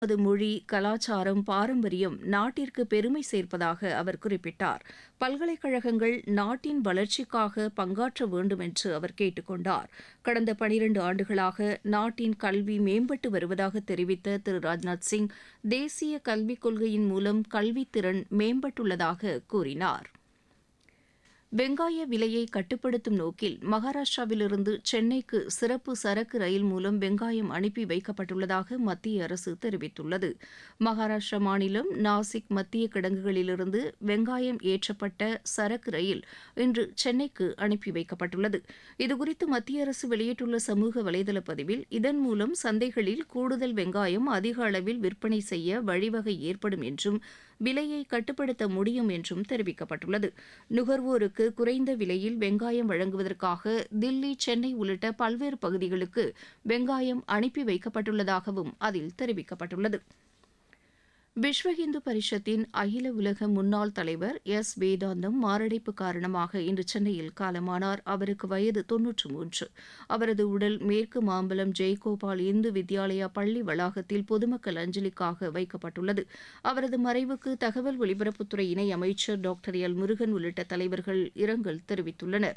அது மொழி கலாச்சாரம் பாரம்பரியம் நாட்டிற்கு பெருமை சேர்ப்பதாக அவர் குறிப்பிட்டார் பல்கலைக்கழகங்கள் நாட்டின் வளர்ச்சிக்காக பங்காற்ற வேண்டும் என்று அவர் கேட்டுக் கொண்டார் கடந்த பனிரண்டு ஆண்டுகளாக நாட்டின் கல்வி மேம்பட்டு வருவதாக தெரிவித்த திரு ராஜ்நாத் சிங் தேசிய கல்விக் கொள்கையின் மூலம் கல்வித்திறன் மேம்பட்டுள்ளதாக கூறினார் வெங்காய விலையை கட்டுப்படுத்தும் நோக்கில் மகாராஷ்டிராவிலிருந்து சென்னைக்கு சிறப்பு சரக்கு ரயில் மூலம் வெங்காயம் அனுப்பி வைக்கப்பட்டுள்ளதாக மத்திய அரசு தெரிவித்துள்ளது மகாராஷ்டிரா மாநிலம் நாசிக் மத்திய கிடங்குகளிலிருந்து வெங்காயம் ஏற்றப்பட்ட சரக்கு ரயில் இன்று சென்னைக்கு அனுப்பி வைக்கப்பட்டுள்ளது இதுகுறித்து மத்திய அரசு வெளியிட்டுள்ள சமூக வலைதள பதிவில் இதன் மூலம் சந்தைகளில் கூடுதல் வெங்காயம் அதிக அளவில் விற்பனை செய்ய வழிவகை ஏற்படும் என்றும் விலையை கட்டுப்படுத்த முடியும் என்றும் தெரிவிக்கப்பட்டுள்ளது நுகர்வோருக்கு குறைந்த விலையில் வெங்காயம் வழங்குவதற்காக தில்லி சென்னை உள்ளிட்ட பல்வேறு பகுதிகளுக்கு வெங்காயம் அனுப்பி வைக்கப்பட்டுள்ளதாகவும் அதில் தெரிவிக்கப்பட்டுள்ளது விஸ்வ இந்து பரிஷத்தின் அகில உலக முன்னாள் தலைவர் எஸ் வேதாந்தம் மாரடைப்பு காரணமாக இன்று சென்னையில் காலமானார் அவருக்கு வயது தொன்னூற்று மூன்று அவரது உடல் மேற்கு மாம்பலம் ஜெயகோபால் இந்து வித்யாலயா பள்ளி வளாகத்தில் பொதுமக்கள் அஞ்சலிக்காக வைக்கப்பட்டுள்ளது அவரது மறைவுக்கு தகவல் ஒலிபரப்புத்துறை இணை அமைச்சர் டாக்டர் எல் முருகன் உள்ளிட்ட தலைவர்கள் இரங்கல் தெரிவித்துள்ளனா்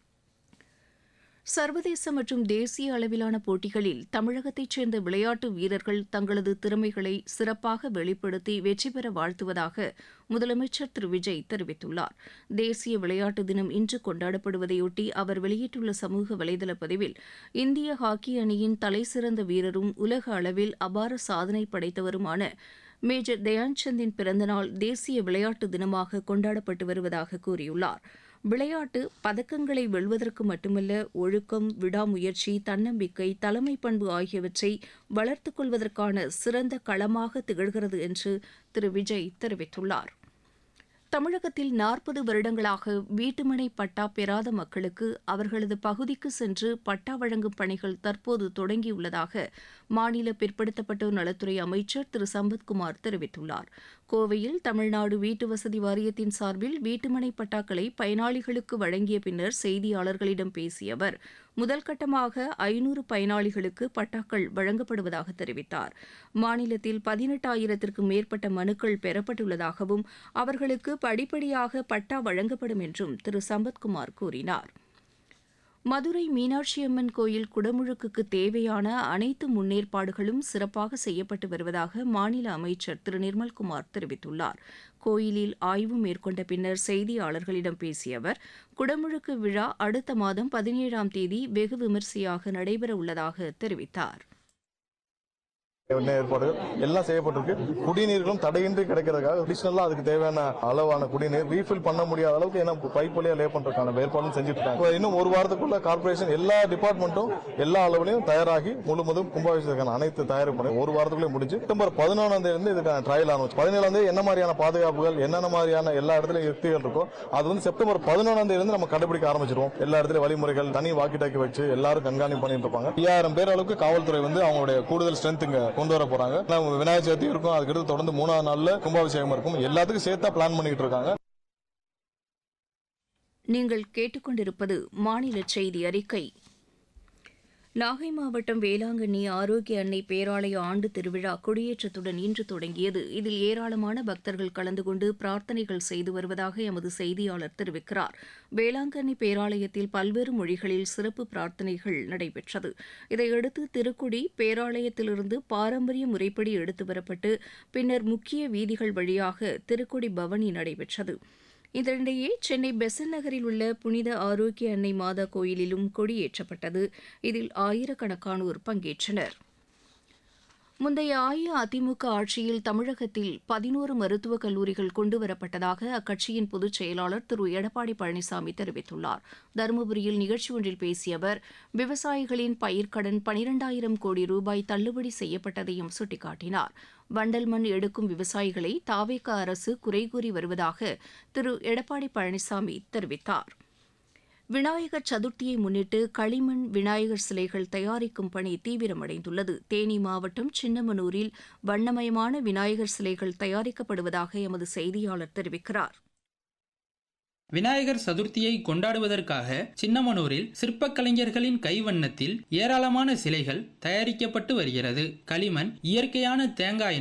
சர்வதேச மற்றும் தேசிய அளவிலான போட்டிகளில் தமிழகத்தைச் சேர்ந்த விளையாட்டு வீரர்கள் தங்களது திறமைகளை சிறப்பாக வெளிப்படுத்தி வெற்றி பெற வாழ்த்துவதாக முதலமைச்சர் திரு விஜய் தெரிவித்துள்ளார் தேசிய விளையாட்டு தினம் இன்று கொண்டாடப்படுவதையொட்டி அவர் வெளியிட்டுள்ள சமூக வலைதள பதிவில் இந்திய ஹாக்கி அணியின் தலைசிறந்த வீரரும் உலக அளவில் அபார சாதனை படைத்தவருமான மேஜர் தயான்சந்தின் பிறந்தநாள் தேசிய விளையாட்டு தினமாக கொண்டாடப்பட்டு வருவதாக கூறியுள்ளார் விளையாட்டு பதக்கங்களை வெல்வதற்கு மட்டுமல்ல ஒழுக்கம் விடாமுயற்சி தன்னம்பிக்கை தலைமை பண்பு ஆகியவற்றை வளர்த்துக் கொள்வதற்கான சிறந்த களமாக திகழ்கிறது என்று திரு விஜய் தெரிவித்துள்ளார் தமிழகத்தில் நாற்பது வருடங்களாக வீட்டுமனை பட்டா பெறாத மக்களுக்கு அவர்களது பகுதிக்கு சென்று பட்டா வழங்கும் பணிகள் தற்போது தொடங்கியுள்ளதாக மாநில பிற்படுத்தப்பட்டோர் நலத்துறை அமைச்சர் திரு சம்பத்குமார் தெரிவித்துள்ளார் கோவையில் தமிழ்நாடு வீட்டு வசதி வாரியத்தின் சார்பில் வீட்டுமனை பட்டாக்களை பயனாளிகளுக்கு வழங்கிய பின்னர் செய்தியாளர்களிடம் பேசிய அவர் முதல் கட்டமாக ஐநூறு பயனாளிகளுக்கு பட்டாக்கள் வழங்கப்படுவதாக தெரிவித்தார் மாநிலத்தில் பதினெட்டாயிரத்திற்கும் மேற்பட்ட மனுக்கள் பெறப்பட்டுள்ளதாகவும் அவர்களுக்கு படிப்படியாக பட்டா வழங்கப்படும் என்றும் திரு சம்பத்குமார் கூறினார் மதுரை மீனாட்சியம்மன் கோயில் குடமுழுக்குக்கு தேவையான அனைத்து முன்னேற்பாடுகளும் சிறப்பாக செய்யப்பட்டு வருவதாக மாநில அமைச்சர் திரு நிர்மல்குமார் தெரிவித்துள்ளார் கோயிலில் ஆய்வு மேற்கொண்ட பின்னர் செய்தியாளர்களிடம் பேசிய அவர் குடமுழுக்கு விழா அடுத்த மாதம் பதினேழாம் தேதி வெகு விமரிசையாக நடைபெற உள்ளதாக தெரிவித்தார் ஏற்பாடு எல்லாம் செய்யப்பட்டிருக்கு குடிநீர்களும் தடையின்றி கிடைக்கிறதுக்காக அடிஷனலா அதுக்கு தேவையான அளவான குடிநீர் ரீஃபில் பண்ண முடியாத அளவுக்கு ஏன்னா பைப் வழியா லே பண்றதுக்கான ஏற்பாடும் செஞ்சுட்டு இருக்காங்க இப்ப இன்னும் ஒரு வாரத்துக்குள்ள கார்பரேஷன் எல்லா டிபார்ட்மெண்ட்டும் எல்லா அளவுலையும் தயாராகி முழுவதும் கும்பாபிஷேகத்துக்கான அனைத்து தயாரிப்பு பண்ணி ஒரு வாரத்துக்குள்ளே முடிஞ்சு செப்டம்பர் பதினொன்றாம் தேதி இருந்து இதுக்கான ட்ரையல் ஆரம்பிச்சு பதினேழாம் தேதி என்ன மாதிரியான பாதுகாப்புகள் என்னென்ன மாதிரியான எல்லா இடத்துலயும் யுக்திகள் இருக்கோ அது வந்து செப்டம்பர் பதினொன்றாம் தேதி இருந்து நம்ம கடைபிடிக்க ஆரம்பிச்சிருவோம் எல்லா இடத்துலயும் வழிமுறைகள் தனி வாக்கி டாக்கி வச்சு எல்லாரும் கண்காணிப்பு பண்ணிட்டு இருப்பாங்க ஐயாயிரம் பேர் அளவுக்கு காவல்துறை வந்து அவங்களுடைய கூடுதல் ஸ்ட்ரென்த் இங்க கொண்டு வர போறாங்க நம்ம விநாயகர் சதுர்த்தி இருக்கும் அதுக்கடுத்து தொடர்ந்து மூணாவது நாள்ல கும்பாபிஷேகம் இருக்கும் எல்லாத்துக்கும் சேர்த்தா பிளான் பண்ணிட்டு இருக்காங்க நீங்கள் கேட்டுக்கொண்டிருப்பது மாநில செய்தி அறிக்கை நாகை மாவட்டம் வேளாங்கண்ணி ஆரோக்கிய அன்னை பேராலய ஆண்டு திருவிழா கொடியேற்றத்துடன் இன்று தொடங்கியது இதில் ஏராளமான பக்தர்கள் கலந்து கொண்டு பிரார்த்தனைகள் செய்து வருவதாக எமது செய்தியாளர் தெரிவிக்கிறார் வேளாங்கண்ணி பேராலயத்தில் பல்வேறு மொழிகளில் சிறப்பு பிரார்த்தனைகள் நடைபெற்றது இதையடுத்து திருக்குடி பேராலயத்திலிருந்து பாரம்பரிய முறைப்படி எடுத்து வரப்பட்டு பின்னர் முக்கிய வீதிகள் வழியாக திருக்குடி பவனி நடைபெற்றது இதனிடையே சென்னை பெசன் நகரில் உள்ள புனித ஆரோக்கிய அன்னை மாதா கோயிலிலும் கொடியேற்றப்பட்டது இதில் ஆயிரக்கணக்கானோர் பங்கேற்றனர் முந்தைய அஇஅதிமுக ஆட்சியில் தமிழகத்தில் பதினோரு மருத்துவக் கல்லூரிகள் கொண்டுவரப்பட்டதாக அக்கட்சியின் பொதுச் செயலாளர் திரு எடப்பாடி பழனிசாமி தெரிவித்துள்ளார் தருமபுரியில் நிகழ்ச்சி ஒன்றில் பேசிய அவர் விவசாயிகளின் பயிர்க்கடன் பனிரெண்டாயிரம் கோடி ரூபாய் தள்ளுபடி செய்யப்பட்டதையும் சுட்டிக்காட்டினார் வண்டல் மண் எடுக்கும் விவசாயிகளை தாவேக அரசு குறை கூறி வருவதாக திரு எடப்பாடி பழனிசாமி தெரிவித்தார் விநாயகர் சதுர்த்தியை முன்னிட்டு களிமண் விநாயகர் சிலைகள் தயாரிக்கும் பணி தீவிரமடைந்துள்ளது தேனி மாவட்டம் சின்னமனூரில் வண்ணமயமான விநாயகர் சிலைகள் தயாரிக்கப்படுவதாக எமது செய்தியாளர் தெரிவிக்கிறார் விநாயகர் சதுர்த்தியை கொண்டாடுவதற்காக சின்னமனூரில் சிற்பக் கலைஞர்களின் கைவண்ணத்தில் ஏராளமான சிலைகள் தயாரிக்கப்பட்டு வருகிறது களிமண் இயற்கையான தேங்காய்